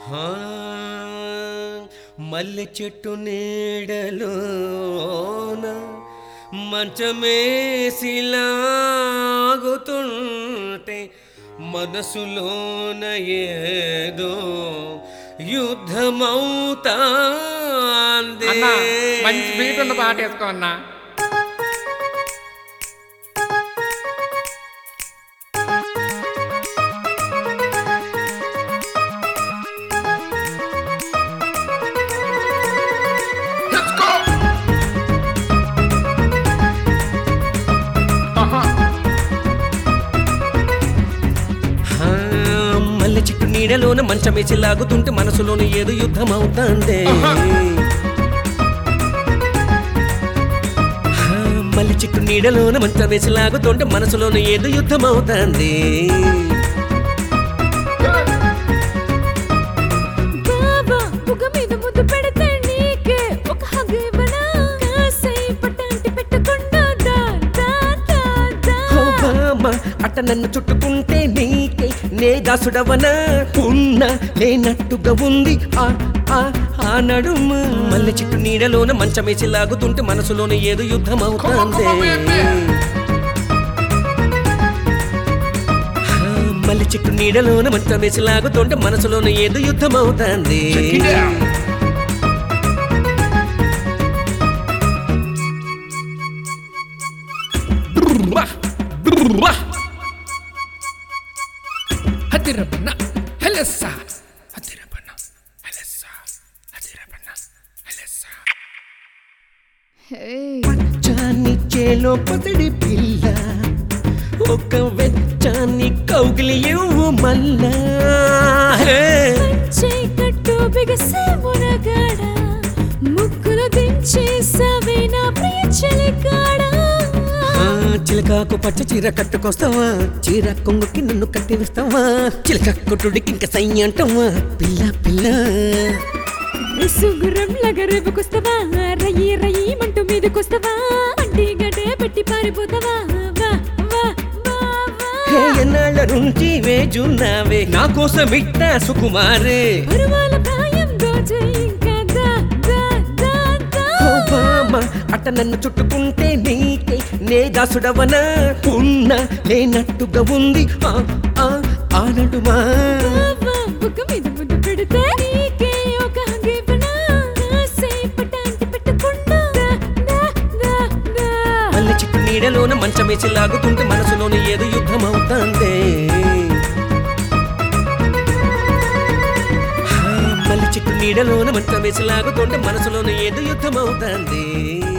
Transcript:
ఆ, మల్లె చెట్టు నీడలోన మంచమేసిలాగుతుంటే మనసులోన ఏదో యుద్ధమవుతాంది అన్నా మంచి బీట్ ఉన్న పాట వేసుకో అన్నా Let's go! ఆహా. ఆ, మల్లె చెట్టు నీడలోన మంచమేసి లాగుతుంటే మనసులోన ఏదో యుద్ధం అవుతాందే ఆ, మల్లె చెట్టు నీడలోన మంచమేసి లాగుతుంటే మనసులోన ఏదో యుద్ధం అవుతాంది బాబా బుగ్గ మీద ముద్దు పెడితే నీకే ఒక హగ్ ఇవ్వనా కాసై పట్టంటి పెట్టకుండా దా దా దా దా ఓ బామ్మ, అట్ట నన్ను చుట్టుకుంటే నీకే నే దాసుడవనా ఉన్న లేనట్టుగా ఉంది ఆ ఆ ఆ నడుమ మల్లె చెట్టు నీడలోన మంచమేసి లాగుతుంటే మనసులోన ఏదో యుద్ధం అవుతాంది Come on, come on, ఆ, మల్లె చెట్టు నీడలోన మంచమేసి లాగుతుంటే మనసులోన ఏదో యుద్ధం అవుతాంది Check it out. Brrrra, brrrra. హతిరపన్న హెలెస్స హతిరపన్న హెలెస్స హతిరపన్న హెలెస్స హే చాని చేలో పసిడి పిల్ల ఒక వెచ్చాన్ని కౌగిలి ఇవ్వు మల్లా హే. చీకట్టు బిగసే మునగాడ ముక్కులు దించేసావే నా ప్రియ చెలికాడా ఆ, చిలకాకు పచ్చ చీర కట్టుకొస్తావా చీర కొంగుకి నన్ను కట్టిస్తావా చిలక కొట్టుడికి ఇంకా సై అంటావా పిల్ల పిల్ల సుగురం లగరేపుకొస్తావా రయ్యి రయ్యి మంటూ మీదకొస్తావా అంటి గడే పెట్టి పారిపోతావా వా వా వా వా హే ఎన్నాళ్ళ నుంచి వేజున్నావే నా కోసం ఇట్ట సుకుమారే పరువాల ప్రాయం దోచే ఇంకా దా దా దా దా ఓ బామ్మ, అట్ట నన్ను చుట్టుకుంటే నీకే నే దాసుడవనా ఉన్న లేనట్టుగా ఉంది ఆ ఆ ఆ నడుమా బావా, బుగ్గ మీద ముద్దు పెడితే నీకే ఒక హంగివ్వనా? కాసేపు టాంటి పెట్టకుండా దా, దా, దా, దా. మల్లె చెట్టు నీడలోన మంచమేసి లాగుతుంటే మనసులోన ఏదో యుద్ధం అవుతాందే మల్లె చెట్టు నీడలోన మంచమేసి లాగుతుంటే మనసులోన ఏదో యుద్ధం అవుతాంది